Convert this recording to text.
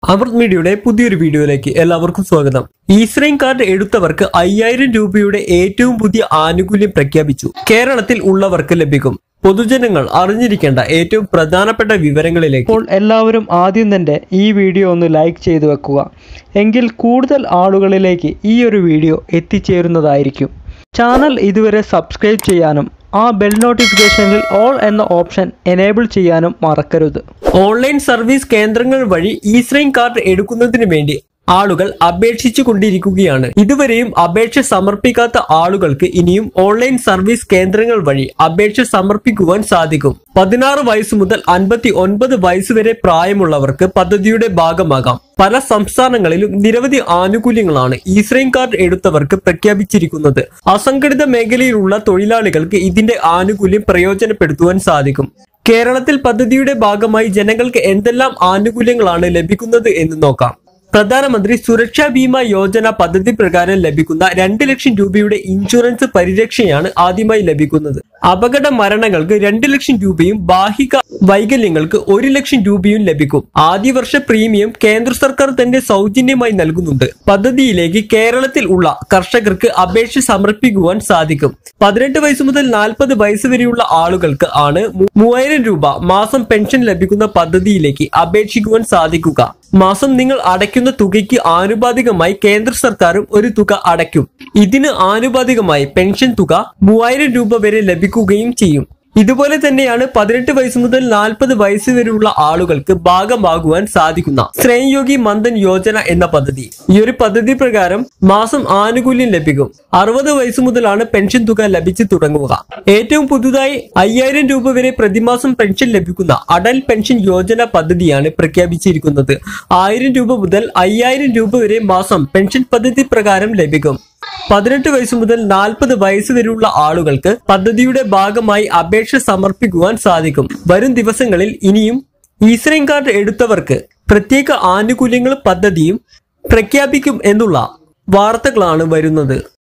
അമൃത് മീഡിയയുടെ പുതിയൊരു വീഡിയോയിലേക്ക് എല്ലാവർക്കും സ്വാഗതം ഈശ്രയും കാർഡ് എടുത്തവർക്ക് അയ്യായിരം രൂപയുടെ ഏറ്റവും പുതിയ ആനുകൂല്യം പ്രഖ്യാപിച്ചു കേരളത്തിൽ ഉള്ളവർക്ക് ലഭിക്കും പൊതുജനങ്ങൾ അറിഞ്ഞിരിക്കേണ്ട ഏറ്റവും പ്രധാനപ്പെട്ട വിവരങ്ങളിലേക്ക് അപ്പോൾ എല്ലാവരും ആദ്യം തന്നെ ഈ വീഡിയോ ഒന്ന് ലൈക്ക് ചെയ്തു വെക്കുക എങ്കിൽ കൂടുതൽ ആളുകളിലേക്ക് ഈ ഒരു വീഡിയോ എത്തിച്ചേരുന്നതായിരിക്കും ചാനൽ ഇതുവരെ സബ്സ്ക്രൈബ് ചെയ്യാനും ആ ബെൽ നോട്ടിഫിക്കേഷനിൽ ഓൾ എന്ന ഓപ്ഷൻ എനേബിൾ ചെയ്യാനും മറക്കരുത് ഓൺലൈൻ സർവീസ് കേന്ദ്രങ്ങൾ വഴി ഈശ്രയും കാർഡ് എടുക്കുന്നതിന് വേണ്ടി ആളുകൾ അപേക്ഷിച്ചു കൊണ്ടിരിക്കുകയാണ് ഇതുവരെയും അപേക്ഷ സമർപ്പിക്കാത്ത ആളുകൾക്ക് ഇനിയും ഓൺലൈൻ സർവീസ് കേന്ദ്രങ്ങൾ വഴി അപേക്ഷ സമർപ്പിക്കുവാൻ സാധിക്കും പതിനാറ് വയസ്സ് മുതൽ അൻപത്തി ഒൻപത് വയസ്സ് വരെ പ്രായമുള്ളവർക്ക് പദ്ധതിയുടെ ഭാഗമാകാം പല സംസ്ഥാനങ്ങളിലും നിരവധി ആനുകൂല്യങ്ങളാണ് ഈശ്രയും കാർഡ് എടുത്തവർക്ക് പ്രഖ്യാപിച്ചിരിക്കുന്നത് അസംഘടിത മേഖലയിലുള്ള തൊഴിലാളികൾക്ക് ഇതിന്റെ ആനുകൂല്യം പ്രയോജനപ്പെടുത്തുവാൻ സാധിക്കും കേരളത്തിൽ പദ്ധതിയുടെ ഭാഗമായി ജനങ്ങൾക്ക് എന്തെല്ലാം ആനുകൂല്യങ്ങളാണ് ലഭിക്കുന്നത് എന്ന് നോക്കാം പ്രധാനമന്ത്രി സുരക്ഷാ ബീമ യോജന പദ്ധതി പ്രകാരം ലഭിക്കുന്ന രണ്ട് ലക്ഷം രൂപയുടെ ഇൻഷുറൻസ് പരിരക്ഷയാണ് ആദ്യമായി ലഭിക്കുന്നത് അപകട മരണങ്ങൾക്ക് രണ്ട് ലക്ഷം രൂപയും ബാഹിക വൈകല്യങ്ങൾക്ക് ഒരു ലക്ഷം രൂപയും ലഭിക്കും ആദ്യ വർഷ പ്രീമിയം കേന്ദ്ര സർക്കാർ തന്നെ സൗജന്യമായി നൽകുന്നുണ്ട് പദ്ധതിയിലേക്ക് കേരളത്തിൽ ഉള്ള കർഷകർക്ക് അപേക്ഷ സമർപ്പിക്കുവാൻ സാധിക്കും പതിനെട്ട് വയസ്സ് മുതൽ നാൽപ്പത് വയസ്സ് വരെയുള്ള ആളുകൾക്ക് ആണ് മൂ- മൂവായിരം രൂപ മാസം പെൻഷൻ ലഭിക്കുന്ന പദ്ധതിയിലേക്ക് അപേക്ഷിക്കുവാൻ സാധിക്കുക മാസം നിങ്ങൾ അടയ്ക്കുന്ന തുകയ്ക്ക് ആനുപാതികമായി കേന്ദ്ര സർക്കാരും ഒരു തുക അടയ്ക്കും ഇതിന് ആനുപാതികമായി പെൻഷൻ തുക മൂവായിരം രൂപ വരെ ലഭിക്കുകയും ചെയ്യും ഇതുപോലെ തന്നെയാണ് പതിനെട്ട് വയസ്സ് മുതൽ നാൽപ്പത് വയസ്സ് വരെയുള്ള ആളുകൾക്ക് ഭാഗമാകുവാൻ സാധിക്കുന്ന ശ്രേയോഗി മന്ദൻ യോജന എന്ന പദ്ധതി ഈ ഒരു പദ്ധതി പ്രകാരം മാസം ആനുകൂല്യം ലഭിക്കും അറുപത് വയസ്സ് മുതലാണ് പെൻഷൻ തുക ലഭിച്ചു തുടങ്ങുക ഏറ്റവും പുതുതായി അയ്യായിരം രൂപ വരെ പ്രതിമാസം പെൻഷൻ ലഭിക്കുന്ന അടൽ പെൻഷൻ യോജന പദ്ധതിയാണ് പ്രഖ്യാപിച്ചിരിക്കുന്നത് ആയിരം രൂപ മുതൽ അയ്യായിരം രൂപ വരെ മാസം പെൻഷൻ പദ്ധതി പ്രകാരം ലഭിക്കും പതിനെട്ട് വയസ്സ് മുതൽ നാൽപ്പത് വയസ്സ് വരെയുള്ള ആളുകൾക്ക് പദ്ധതിയുടെ ഭാഗമായി അപേക്ഷ സമർപ്പിക്കുവാൻ സാധിക്കും വരും ദിവസങ്ങളിൽ ഇനിയും ഈശ്രയും കാർഡ് എടുത്തവർക്ക് പ്രത്യേക ആനുകൂല്യങ്ങൾ പദ്ധതിയും പ്രഖ്യാപിക്കും എന്നുള്ള വാർത്തകളാണ് വരുന്നത്